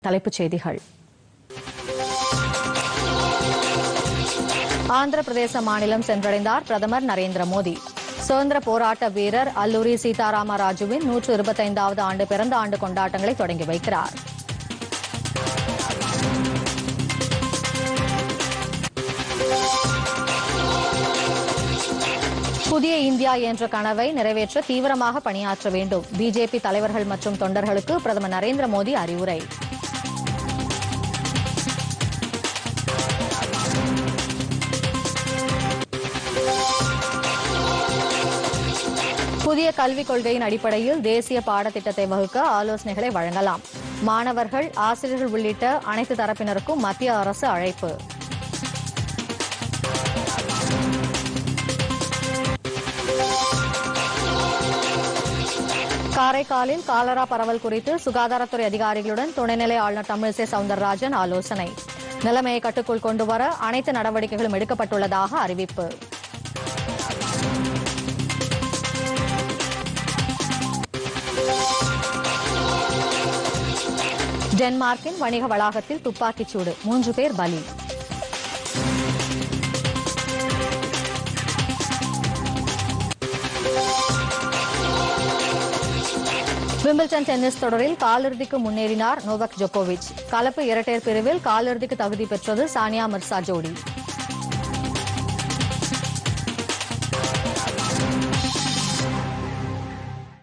தலைப்புச் செய்திகள் ஆந்திர பிரதேச மாநிலம் சென்றடைந்தார் பிரதமர் நரேந்திர மோடி சுதந்திர போராட்ட வீரர் அல்லூரி சீதாராம ராஜுவின் நூற்று இருபத்தைந்தாவது ஆண்டு பிறந்த ஆண்டு கொண்டாட்டங்களை தொடங்கி வைக்கிறார் புதிய இந்தியா என்ற கனவை நிறைவேற்ற தீவிரமாக பணியாற்ற வேண்டும் பிஜேபி தலைவர்கள் மற்றும் தொண்டர்களுக்கு பிரதமர் நரேந்திர மோடி அறிவுரை புதிய கல்விக் கொள்கையின் அடிப்படையில் தேசிய பாடத்திட்டத்தை வகுக்க ஆலோசனைகளை வழங்கலாம் மாணவர்கள் ஆசிரியர்கள் உள்ளிட்ட அனைத்து தரப்பினருக்கும் மத்திய அரசு அழைப்பு காரைக்காலில் காலரா பரவல் குறித்து சுகாதாரத்துறை அதிகாரிகளுடன் துணைநிலை ஆளுநர் தமிழிசை சவுந்தரராஜன் ஆலோசனை நிலைமையை கட்டுக்குள் கொண்டுவர அனைத்து நடவடிக்கைகளும் எடுக்கப்பட்டுள்ளதாக அறிவிப்பு டென்மார்க்கின் வணிக வளாகத்தில் துப்பாக்கிச் சூடு மூன்று பேர் பலி விம்பிள்டன் டென்னிஸ் தொடரில் காலிறுதிக்கு முன்னேறினார் நோவக் ஜோகோவிச் கலப்பு இரட்டையர் பிரிவில் காலிறுதிக்கு தகுதி பெற்றது சானியா மிர்சா ஜோடி